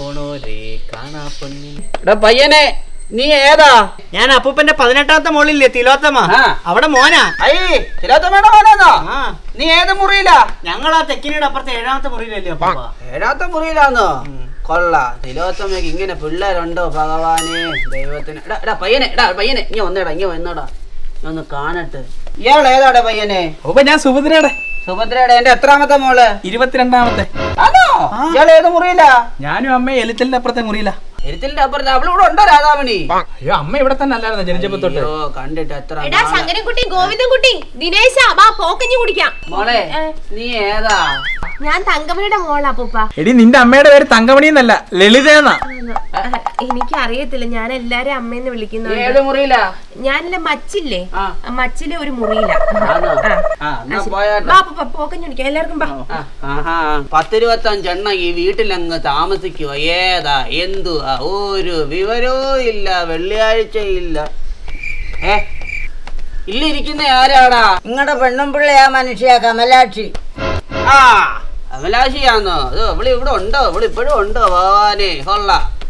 പോണോരേ കാണാ പൊന്നിന് എടാ പയ്യനെ നീ ഏതാ ഞാൻ അപ്പൂപ്പന്റെ പതിനെട്ടാമത്തെ മോളില്ലേ തിലോത്തമ്മ ആ. അവിടെ മോനാ അയ്യേ തിലോത്തമ്മയുടെ മോനാന്നോ ആ നീ ഏത് മുറിയിലാ ഞങ്ങൾ ആ തെക്കിനിയുടെ അപ്പുറത്തെ ഏഴാമത്തെ മുറിയിലല്ലേ അപ്പൂപ്പ ഏഴാത്ത മുറിയിലാന്നോ ഉം. കൊള്ള തിലോത്തമ്മയ്ക്ക് ഇങ്ങനെ പിള്ളേരുണ്ടോ ഭഗവാനെ ദൈവത്തിന് എടാ എടാ പയ്യനെ എടാ പയ്യനെ ഇങ്ങനെ വന്നേടാ ഇങ്ങനെ വന്നോടാ ഞാൻ ഒന്ന് കാണട്ടെ ഇയാൾ ഏതാടെ പയ്യനെ അപ്പൊ ഞാൻ സുഭദ്രയുടെ സുഭദ്രയുടെ എന്റെ എത്രാമത്തെ മോള് ഇരുപത്തിരണ്ടാമത്തെ ആണോ ഇയാൾ ഏത് മുറിയിലാ ഞാനും അമ്മ എലിത്തലിന്റെ അപ്പുറത്തെ മുറിയില്ല എരുത്തിന്റെ അപ്പുറത്ത് അവളിവിടെ ഉണ്ടോ രാധാമണി അയ്യോ അമ്മ ഇവിടെ തന്നെ അല്ലായിരുന്നു ജനിച്ചപ്പോ തൊട്ട് അയ്യോ കണ്ടിട്ട് എത്ര എടാ നാളാ. ശങ്കരൻകുട്ടി ഗോവിന്ദൻകുട്ടി ദിനേശ വാ പോക്കഞ്ഞു കുടിക്കാം മോളെ ഏ. നീ ഏതാ ഞാൻ തങ്കമണിയുടെ മോളാ പൂപ്പ എടി നിന്റെ അമ്മയുടെ പേര് തങ്കമണി എന്നല്ല ലളിതേന്നാ എനിക്ക് അറിയത്തില്ല ഞാൻ എല്ലാരും അമ്മേന്ന് നീ വിളിക്കുന്നുണ്ട് ഏത് മുറിയിലാ ഞാനില്ല മച്ചില്ലേ ആ. ആ മച്ചിലെ ഒരു മുറിയില്ല ആണോ? ആ, എന്നാ പോയാട്ടെ. വാ പൂപ്പ പോക്കഞ്ഞു കുടിക്കാം എല്ലാവർക്കും വാ ആ, ആഹാ പത്തിരുപത്തഞ്ചെണ്ണ ഈ വീട്ടിലങ്ങ് താമസിക്കുക ഏതാ എന്തുവാ ഒരു വിവരവും ഇല്ല വെള്ളിയാഴ്ച ഇല്ല ഏ ഇല്ലിരിക്കുന്ന ആരാടാ നിങ്ങളുടെ പെണ്ണും പിള്ളയാ മനുഷ്യ കമലാക്ഷി ആ അമലാശിയാന്നോ അത് അവള് ഇവിടെ ഉണ്ടോ അവള് ഇപ്പോഴും ഉണ്ടോ ഭഗവാനെ കൊള്ള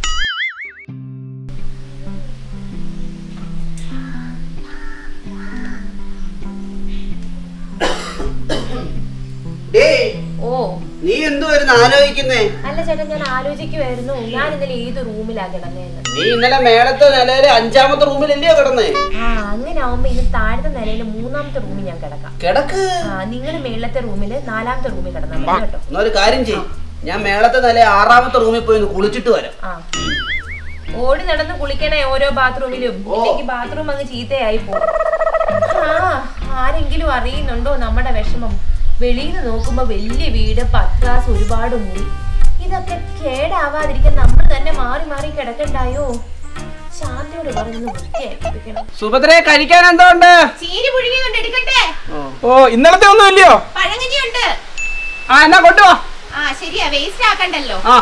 ഓ നീ എന്തുവായിരുന്നു ആലോചിക്കുന്നേ അല്ല ചേട്ടാ ഞാൻ ആലോചിക്കുമായിരുന്നു ഞാൻ ഇന്നലെ ഏത് റൂമിലാ കിടന്നേന്ന് നീ ഇന്നലെ മേളത്തെ നിലയില് അഞ്ചാമത്തെ റൂമിലല്ലയോ കിടന്നേ ആ അങ്ങനെ ആവുമ്പോ ഇന്ന് താഴത്തെ നിലയിൽ മൂന്നാമത്തെ റൂമിൽ ഞാൻ കിടക്കാം കിടക്ക് ആ നിങ്ങൾ മേളത്തെ റൂമില് നാലാമത്തെ റൂമിൽ കിടന്നാൽ മതി കേട്ടോ എന്നാ ഒരു കാര്യം ചെയ്യും ഞാൻ മേളത്തെ നില ആറാമത്തെ റൂമിൽ പോയി ഒന്ന് കുളിച്ചിട്ട് വരാം ആ ഓടി നടന്ന് കുളിക്കണേ ഓരോ ബാത്റൂമിലും ഇല്ലെങ്കിൽ ബാത്റൂം അങ്ങ് ചീത്തയായി പോകും ആ ആരെങ്കിലും അറിയുന്നുണ്ടോ നമ്മുടെ വിഷമം വെളിയിൽ നിന്ന് നോക്കുമ്പോ വലിയ വീട് പത്രാസ് ഒരുപാട് മുറി ഇതൊക്കെ കേടാവാതിരിക്കാൻ നമ്മൾ തന്നെ മാറി മാറി കിടക്കണ്ടായോ ശാന്തിയോട് പറഞ്ഞൊന്ന് വൃത്തിയാക്കിപ്പിക്കണം സുഭദ്രയെ കഴിക്കാൻ എന്തോ ഉണ്ട് ചീരി പുഴുങ്ങിയുണ്ട് എടുക്കട്ടെ ഓ ഇന്നലത്തെ ഒന്നും ഇല്ലയോ പഴങ്കഞ്ഞിയുണ്ട് ആ എന്നാ കൊണ്ടുവാ ആ ശരിയാ വേസ്റ്റ് ആക്കണ്ടല്ലോ ആ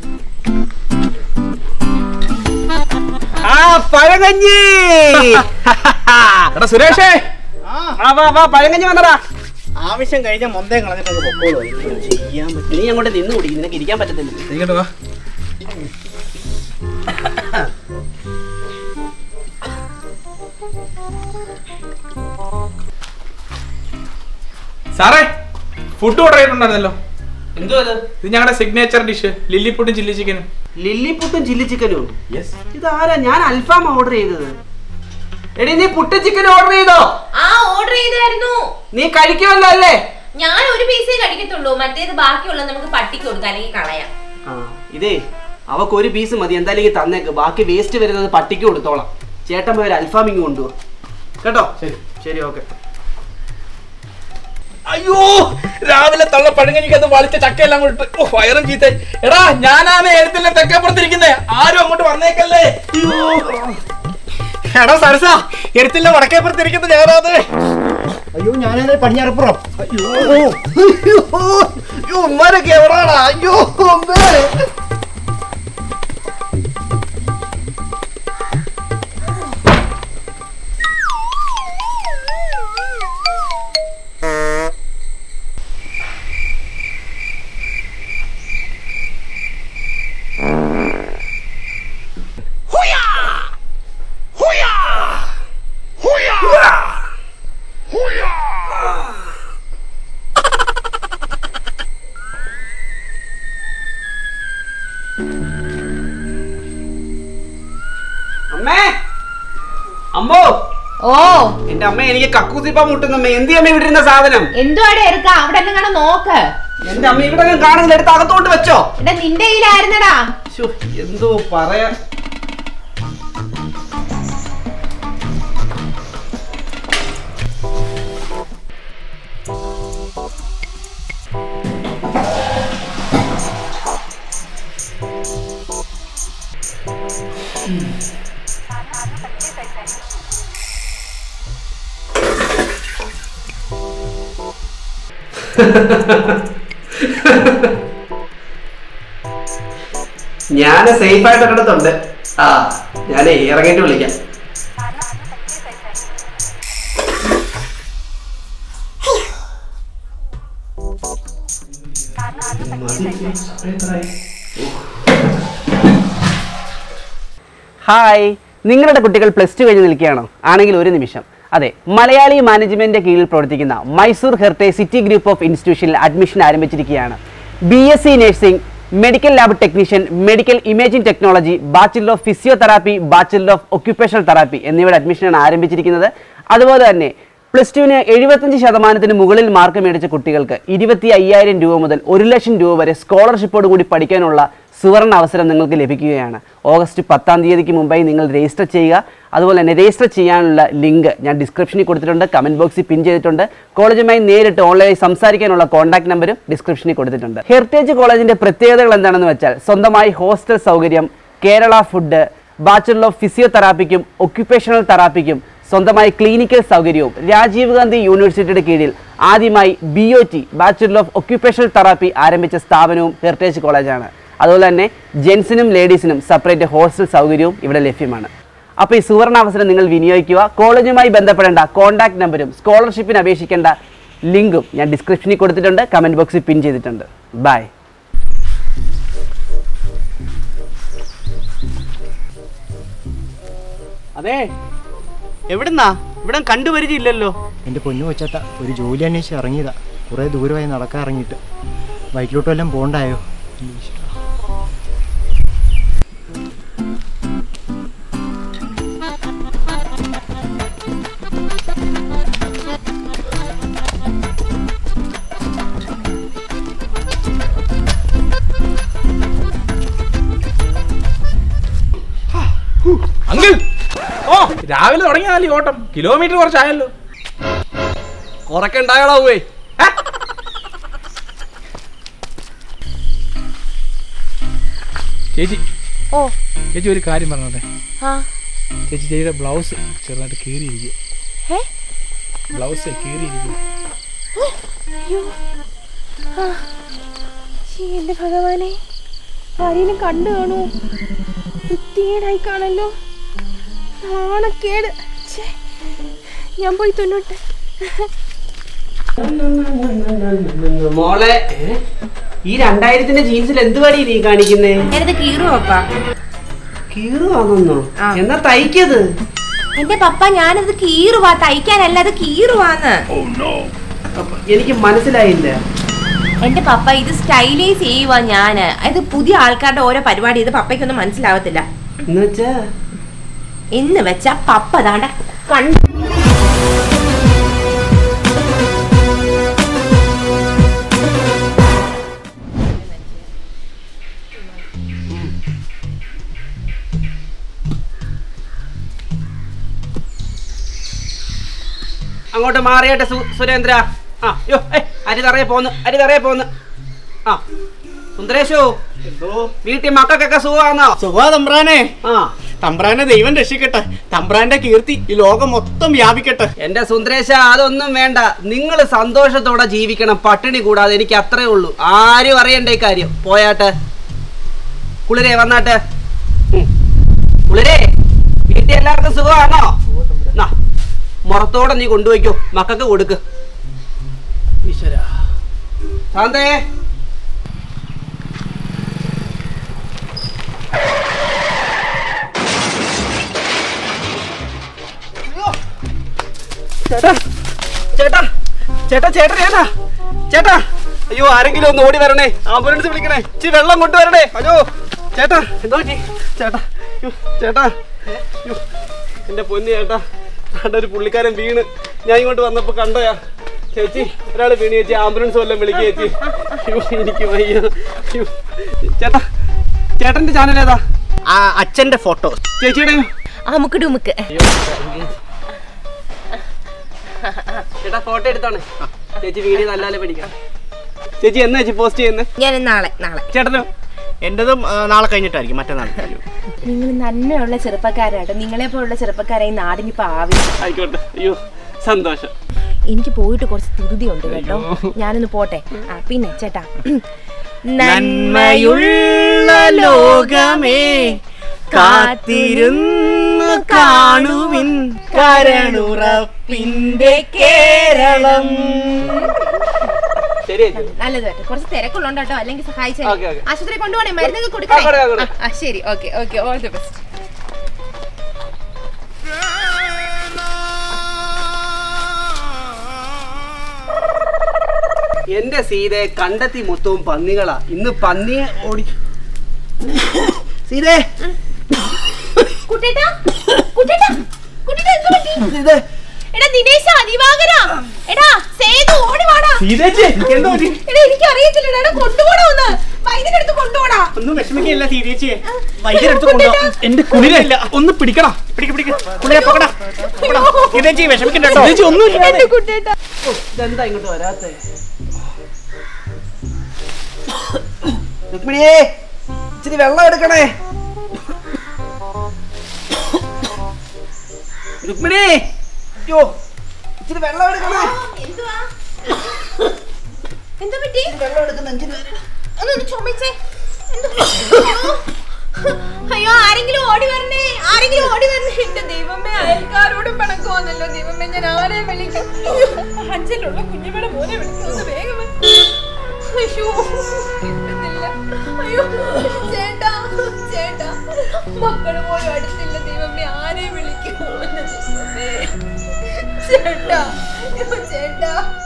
ആ പഴകഞ്ഞി എടാ സുരേഷേ ആ വാ വാ പഴകഞ്ഞി വന്നടാ ആവശ്യം കഴിഞ്ഞ മൊന്തയും കളഞ്ഞിട്ടൊക്കെ പൊക്കോളൂ എനിക്കൊന്നും ചെയ്യാൻ പറ്റും നീ അങ്ങോട്ട് നിന്ന് കുടി നിനക്ക് ഇരിക്കാൻ പറ്റത്തില്ല ഇങ്ങോട്ട് വാ സാറേ ഫുഡ് ഓർഡർ ചെയ്തിട്ടുണ്ടായിരുന്നല്ലോ എന്തോ അത് ഇത് ഞങ്ങളുടെ സിഗ്നേച്ചർ ഡിഷ് ലില്ലിപ്പുട്ടും ചില്ലി ചിക്കനും ലില്ലിപ്പുട്ടും ചില്ലി ചിക്കനും യെസ് ഇതാരാ ഞാൻ അൽഫാം ഓർഡർ ചെയ്തത് എടി നീ പുട്ട് ചിക്കൻ ഓർഡർ ചെയ്തോ ആ ഓർഡർ ചെയ്തായിരുന്നു നീ കഴിക്കുമല്ലോ അല്ലേ ഞാൻ ഒരു പീസേ കഴിക്കത്തുള്ളൂ മറ്റേത് ബാക്കിയുള്ളത് നമുക്ക് പട്ടിക്ക് കൊടുക്കാം അല്ലെങ്കിൽ കളയാം ആ ഇതേ അവക്ക് ഒരു പീസ് മതി എന്തായാലും ഈ തന്നേക്ക് ബാക്കി വേസ്റ്റ് വരുന്നത് പട്ടിക്ക് കൊടുത്തോളാം ചേട്ടൻ പോയി ഒരു അൽഫാമിങ് കൊണ്ടുപോകും കേട്ടോ ശരി ശരി ഓക്കെ അയ്യോ രാവിലെ തള്ള പഴങ്ങനിക്കത് വലിച്ച ചക്കയെല്ലാം കൊണ്ട് ഓ വയറും ചീത്ത എടാ ഞാനാണ് എഴുത്തിന്റെ തെക്കപ്പുറത്തിരിക്കുന്നേ ആരും അങ്ങോട്ട് വന്നേക്കല്ലേ അയ്യോ എടാ സരസ എരുത്തില്ല വടക്കേപ്പുറത്തിരിക്കുന്ന ഞാനത് അയ്യോ ഞാനത് പടിഞ്ഞാറപ്പുറം അയ്യോ അയ്യോ അയ്യോ ഉമ്മാരൊക്കെ എവിടാടാ അയ്യോ അമ്മേ അമ്മേ അമ്മോ ഓ എന്റെ അമ്മ എനിക്ക് കക്കൂസിപ്പ മുട്ടുന്നമ്മ എന്തി അമ്മ ഇവിടെ ഇരുന്ന സാധനം എന്തുവാടെ എടുക്ക അവിടെ എല്ലാം കാണാൻ നോക്ക് എന്റെ അമ്മ ഇവിടെ ഞാൻ കാണുന്നില്ല എടുത്ത് അകത്തോട്ട് വെച്ചോ എടാ നിന്റെ കയ്യിലായിരുന്നടാ ശ്ശോ, എന്തോ പറയാ ഞാൻ സേഫ് ആയിട്ട് ഒരിടത്തുണ്ട് ആ ഞാനേ ഇറങ്ങിയിട്ട് വിളിക്കാം മതി, എത്രയായി? ഉഫ്. ഹായ് നിങ്ങളുടെ കുട്ടികൾ പ്ലസ് ടു കഴിഞ്ഞ് നിൽക്കുകയാണോ ആണെങ്കിൽ ഒരു നിമിഷം അതെ മലയാളി മാനേജ്മെന്റിന്റെ കീഴിൽ പ്രവർത്തിക്കുന്ന Mysore heritage city group of ഇൻസ്റ്റിറ്റ്യൂഷനിൽ അഡ്മിഷൻ ആരംഭിച്ചിരിക്കുകയാണ് B S C nursing medical lab technician medical imaging technology bachelor of physiotherapy bachelor of occupational therapy എന്നിവയുടെ അഡ്മിഷനാണ് ആരംഭിച്ചിരിക്കുന്നത് അതുപോലെ തന്നെ പ്ലസ് ടുവിന് എഴുപത്തഞ്ച് ശതമാനത്തിന് മുകളിൽ മാർക്ക് മേടിച്ച കുട്ടികൾക്ക് ഇരുപത്തി അയ്യായിരം രൂപ മുതൽ ഒരു ലക്ഷം രൂപ വരെ സ്കോളർഷിപ്പോട് കൂടി പഠിക്കാനുള്ള സുവർണ അവസരം നിങ്ങൾക്ക് ലഭിക്കുകയാണ് ഓഗസ്റ്റ് പത്താം തീയതിക്ക് മുമ്പായി നിങ്ങൾ രജിസ്റ്റർ ചെയ്യുക അതുപോലെ തന്നെ രജിസ്റ്റർ ചെയ്യാനുള്ള ലിങ്ക് ഞാൻ ഡിസ്ക്രിപ്ഷനിൽ കൊടുത്തിട്ടുണ്ട് കമൻറ്റ് ബോക്സിൽ പിൻ ചെയ്തിട്ടുണ്ട് കോളേജുമായി നേരിട്ട് ഓൺലൈനിൽ സംസാരിക്കാനുള്ള കോൺടാക്ട് നമ്പറും ഡിസ്ക്രിപ്ഷനിൽ കൊടുത്തിട്ടുണ്ട് ഹെറിറ്റേജ് കോളേജിൻ്റെ പ്രത്യേകതകൾ എന്താണെന്ന് വെച്ചാൽ സ്വന്തമായി ഹോസ്റ്റൽ സൗകര്യം കേരള ഫുഡ് ബാച്ചുലർ ഓഫ് ഫിസിയോതെറാപ്പിക്കും ഒക്യുപ്പേഷണൽ തെറാപ്പിക്കും സ്വന്തമായി ക്ലിനിക്കൽ സൗകര്യവും രാജീവ് ഗാന്ധി യൂണിവേഴ്സിറ്റിയുടെ കീഴിൽ ആദ്യമായി B O T bachelor of occupational therapy ആരംഭിച്ച സ്ഥാപനവും ഹെറിറ്റേജ് കോളേജാണ് അതുപോലെ തന്നെ ജെൻസിനും ലേഡീസിനും സെപ്പറേറ്റ് ഹോസ്റ്റൽ സൗകര്യവും ഇവിടെ ലഭ്യമാണ് അപ്പോൾ ഈ സുവർണ അവസരം നിങ്ങൾ വിനിയോഗിക്കുക കോളേജുമായി ബന്ധപ്പെടേണ്ട കോൺടാക്ട് നമ്പരും സ്കോളർഷിപ്പിന് അപേക്ഷിക്കേണ്ട ലിങ്കും ഞാൻ ഡിസ്ക്രിപ്ഷനിൽ കൊടുത്തിട്ടുണ്ട് കമൻറ്റ് ബോക്സിൽ പിൻ ചെയ്തിട്ടുണ്ട് ബൈ അതെ എവിടുന്നാ ഇവിടെ കണ്ടുപരിചയില്ലല്ലോ എൻ്റെ പൊന്നു കൊച്ചട്ട ഒരു ജോലി അന്വേഷിച്ച് ഇറങ്ങിയതാ കുറേ ദൂരമായി നടക്കാൻ ഇറങ്ങിയിട്ട് ബൈക്കിലോട്ട് വല്ലതും പോണ്ടായോ അങ്കിൾ ഓ രാവിലെ തുടങ്ങിയതല്ലേ ഈ ഓട്ടം കിലോമീറ്റർ കുറച്ചായല്ലോ ഉറക്കെ ഉണ്ടാകണേ ചേച്ചി ഓ ചേച്ചി ഒരു കാര്യം പറഞ്ഞോട്ടെ ആ ചേച്ചി ചേച്ചിയുടെ ബ്ലൗസ് ചെറുതായിട്ട് കീറിയിരിക്കും ഏ ബ്ലൗസ് കീറിയിരിക്കും അയ്യോ ആ ശ്ശേ, എന്റെ ഭഗവാനെ ആരെയും കണ്ടു കാണൂ വൃത്തികേടായി കാണല്ലോ നാണക്കേട് ഛേ, ഞാൻ പോയി തുന്നോട്ടെ മോളെ ഈ രണ്ടായിരത്തിന്റെ ജീൻസിൽ എന്ത് പടി നീ കാണിക്കുന്നേ ഞാനത് കീറുവോ പപ്പ കീറുവാണെന്നോ ആ. എന്നാ തയ്ക്കത് എന്റെ പപ്പ ഞാനത് കീറുവാ തയ്ക്കാനല്ല അത് കീറുവാന്ന് അപ്പൊ എനിക്ക് മനസ്സിലായില്ല എന്റെ പപ്പ ഇത് സ്റ്റൈലൈസ് ചെയ്യുവാ ഞാന് ഇത് പുതിയ ആൾക്കാരുടെ ഓരോ പരിപാടി ഇത് പപ്പയ്ക്കൊന്നും മനസ്സിലാവത്തില്ല എന്നുവെച്ചാ എന്ന് വെച്ചാ പപ്പ ദാണ്ട കണ്ടു അങ്ങോട്ട് മാറിയട്ടെ സു- സുരേന്ദ്ര ആ യോ ഏ അരിതറയെ പോന്ന് അരിതറയെ പോന്ന് ആ സുന്ദരേശു വീട്ടിൽ മക്കൾക്കൊക്കെ സുഖമാണോ സുഖാ തമ്പ്രാനെ ആ തമ്പ്രാനെ ദൈവം രക്ഷിക്കട്ടെ തമ്പ്രാന്റെ കീർത്തി ഈ ലോകം മൊത്തം വ്യാപിക്കട്ടെ എന്റെ സുന്ദരേശ അതൊന്നും വേണ്ട നിങ്ങൾ സന്തോഷത്തോടെ ജീവിക്കണം പട്ടിണി കൂടാതെ എനിക്ക് അത്രേ ഉള്ളൂ ആരും അറിയണ്ട ഈ കാര്യം പോയാട്ടെ കുളിരേ വന്നാട്ടെ ഉം. കുളിരേ വീട്ടിൽ എല്ലാവർക്കും സുഖമാണോ നാ, മുറത്തോടെ നീ കൊണ്ടുപോയിക്കോ മക്കൾക്ക് കൊടുക്ക് ഈശ്വര ശാന്തേ ചേട്ടാ ചേട്ടാ ചേട്ടാ ചേട്ടാ ചേട്ടാ ചേട്ടാ അയ്യോ ആരെങ്കിലും ഒന്ന് ഓടി വരണേ ആംബുലൻസ് വിളിക്കണേ ഇച്ചി വെള്ളം കൊണ്ടുവരണേ അയ്യോ ചേട്ടാ എന്തോ പറ്റി ചേട്ടാ അയ്യോ, ചേട്ടാ അയ്യോ, എന്റെ പൊന്നു ചേട്ടാ അവിടെ ഒരു പുള്ളിക്കാരൻ വീണ് ഞാൻ ഇങ്ങോട്ട് വന്നപ്പോ കണ്ടയാ ചേച്ചി ഒരാൾ വീണ് ചേച്ചി ആംബുലൻസ് വല്ലതും വിളിക്കുക ചേച്ചി അയ്യോ എനിക്ക് വയ്യ അയ്യോ ചേട്ടാ ചേട്ടന്റെ ചാനൽ ഏതാ ആ അച്ഛന്റെ ഫോട്ടോ ചേച്ചിയുടെ അമുക്ക് ഡുമുക്ക് ചേട്ടാ ഫോട്ടോ എടുത്താണ് ചേച്ചി വീഡിയോ നല്ലാലെ പഠിക്കാം ചേച്ചി എന്നാ ചേച്ചി പോസ്റ്റ് ചെയ്യുന്നത് ഞാൻ നാളെ നാളെ ചേട്ടനോ എന്റേതും ആ, നാളെ കഴിഞ്ഞിട്ടായിരിക്കും മറ്റന്നാൾ നിങ്ങൾ നന്മയുള്ള ചെറുപ്പക്കാരാട്ടോ നിങ്ങളെ പോലുള്ള ചെറുപ്പക്കാരായി നാടിനിപ്പോ ആവശ്യം ആയിക്കോട്ടെ അയ്യോ സന്തോഷം എനിക്ക് പോയിട്ട് കുറച്ച് ധൃതി ഉണ്ട് കേട്ടോ ഞാനൊന്ന് പോട്ടെ ആ പിന്നെ ചേട്ടാ നന്മയുള്ള ലോകമേ കാത്തിരുന്ന് കാണുവിൻ കരണുറപ്പിന്റെ കേരളം ശരി ചേച്ചി നല്ലത് കേട്ടോ കുറച്ച് തിരക്കുള്ളോണ്ട് കേട്ടോ അല്ലെങ്കിൽ സഹായിച്ചേ ഓക്കേ, ഓക്കേ. ആശുപത്രി കൊണ്ടുപോണേ മരുന്നൊക്കെ ആ, കൊടുക്കാം, കൊടുക്കണേ കൊടുക്കാം. ആ ശരി okay okay all the best എന്റെ സീതയെ കണ്ടെത്തി മൊത്തവും പന്നികളാ ഇന്ന് പന്നിയെ ഓടി സീതേ കുട്ടേട്ടാ കുട്ടേട്ടാ കുട്ടേട്ടാ എന്ത് പറ്റി സീതേ എടാ ദിനേശ ദിവാകര എടാ സേതു ഓടി വാടാ സീതേച്ചി എന്തോ പറ്റി? എടാ എനിക്ക് അറിയത്തില്ലടാ എടാ കൊണ്ടുപോടാ ഒന്ന് വൈദ്യുതി കൊണ്ടുപോടാ ഒന്നും വിഷമിക്കല്ല സീതേച്ചി വൈദ്യുതി കൊണ്ടുപോകാം എന്റെ കുളിരല്ല ഒന്ന് പിടിക്കടാ പിടിക്ക് പിടിക്ക് കുളിയെ പക്കടാ പക്കടാ. സീതേച്ചി വിഷമിക്കണ്ടോ സീതേച്ചി ഒന്നുമില്ല എന്റെ കുട്ടേട്ടാ ഇതെന്താ ഇങ്ങോട്ട് വരാത്തെ രുക്മിണിയേ ഇച്ചിരി വെള്ളം എടുക്കണേ രുക്മിണി അയ്യോ ഇച്ചിരി വെള്ളം എടുക്കണേ എന്തുവാ എന്താ പറ്റി വെള്ളം എടുക്കുന്ന അഞ്ചിന് ഒന്ന് ചുമച്ചേ എന്ത്? അയ്യോ. അയ്യോ ആരെങ്കിലും ഓടി വരണേ ആരെങ്കിലും ഓടി വരണേ എന്റെ ദൈവമേ അയൽക്കാരോടും പിണക്കുവാന്നല്ലോ ദൈവമേ ഞാൻ ആരെ വിളിക്കും അഞ്ചലുള്ള കുഞ്ഞുമ്മയുടെ മോനെ വിളിക്കുന്നു വേഗം വരൂ. അയ്യോ കിട്ടുന്നില്ല അയ്യോ ചേട്ടാ ചേട്ടാ മക്കള് പോലും അടുത്തില്ല ദൈവമേ ആരെ വിളിക്കും എന്റെ ദൈവമേ ചേട്ടാ അയ്യോ, ചേട്ടാ